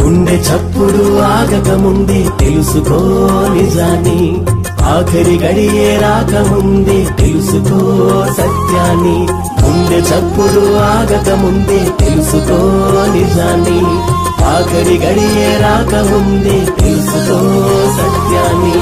గుండె చప్పుడు ఆగక ముందే తెలుసుకో నిజాన్ని ఆఖరి గడియే రాకముందే తెలుసుకో సత్యాన్ని గుండె చప్పుడు ఆగక ముందే తెలుసుకో నిజాన్ని ఆఖరి గడియే రాకముందే తెలుసుకో సత్యాన్ని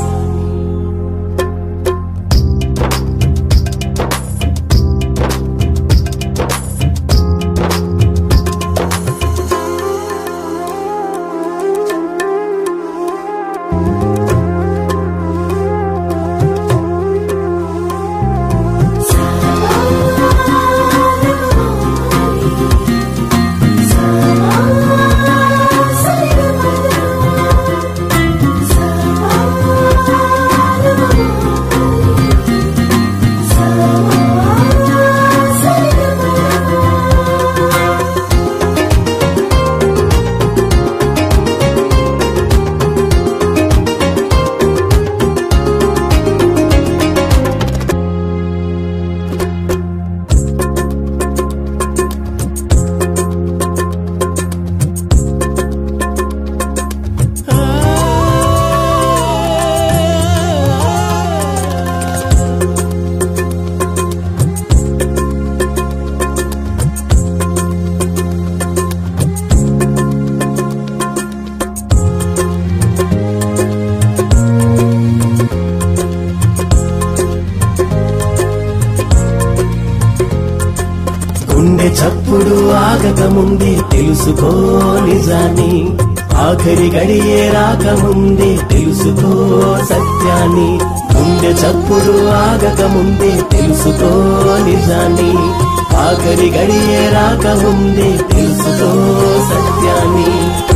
గుండె చప్పుడు ఆగక ముందే తెలుసుకో నిజాన్ని ఆఖరి గడియే రాకముందే తెలుసుకో సత్యాన్ని గుండె చప్పుడు ఆగక ముందే తెలుసుకో నిజాన్ని ఆఖరి గడియే రాకముందే తెలుసుకో సత్యాన్ని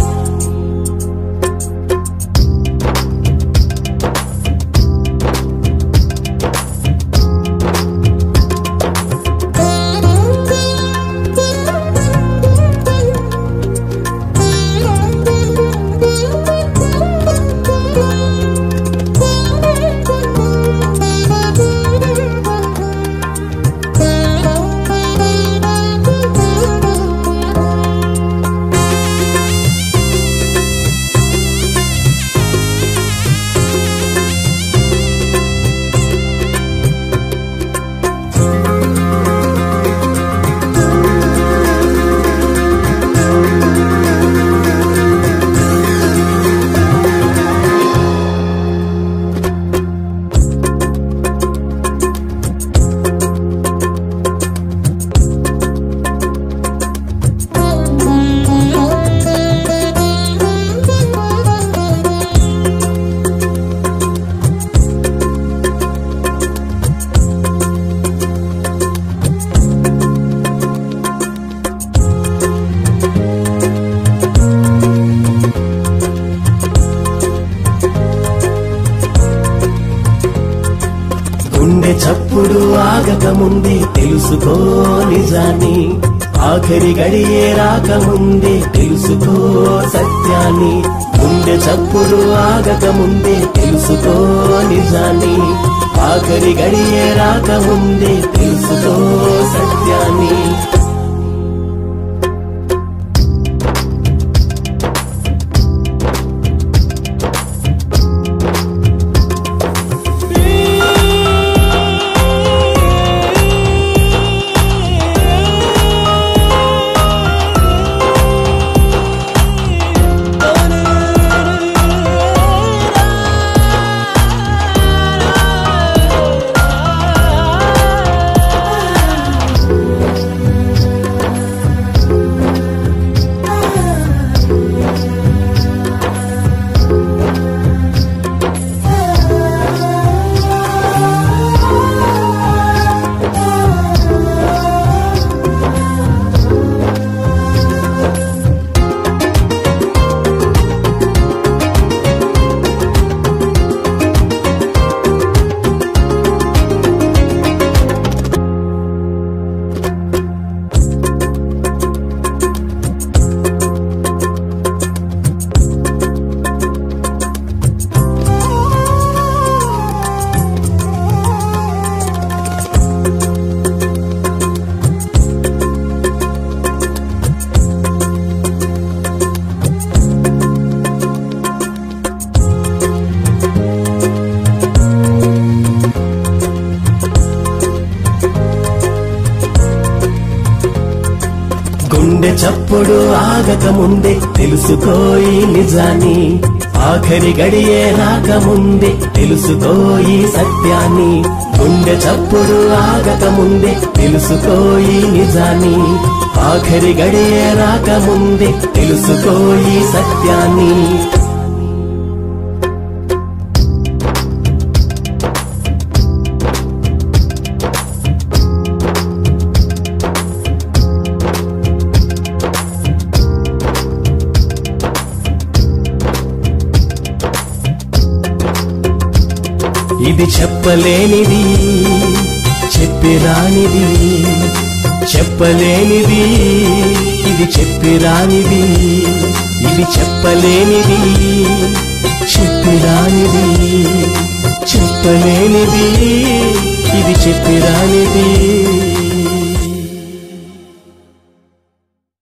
గుండె చప్పుడు ఆగక ముందే తెలుసుకో నిజాన్ని ఆఖరి గడియే రాకముందే తెలుసుకో సత్యాన్ని గుండె చప్పుడు ఆగక ముందే తెలుసుకో నిజాన్ని ఆఖరి గడియే రాకముందే తెలుసుకో సత్యాన్ని గుండె చప్పుడు ఆగక ముందే తెలుసుకోయి నిజాన్ని ఆఖరి గడియే రాకముందే తెలుసుకోయి సత్యాన్ని గుండె చప్పుడు ఆగక ముందే తెలుసుకోయి నిజాన్ని ఆఖరి గడియే రాకముందే తెలుసుకోయి సత్యాన్ని ఇది చెప్పలేనిది చెప్పిరానిది చెప్పలేనిది ఇది చెప్పిరానిది ఇది చెప్పలేనిది చెప్పిరానిది చెప్పలేనిది ఇది చెప్పిరానిది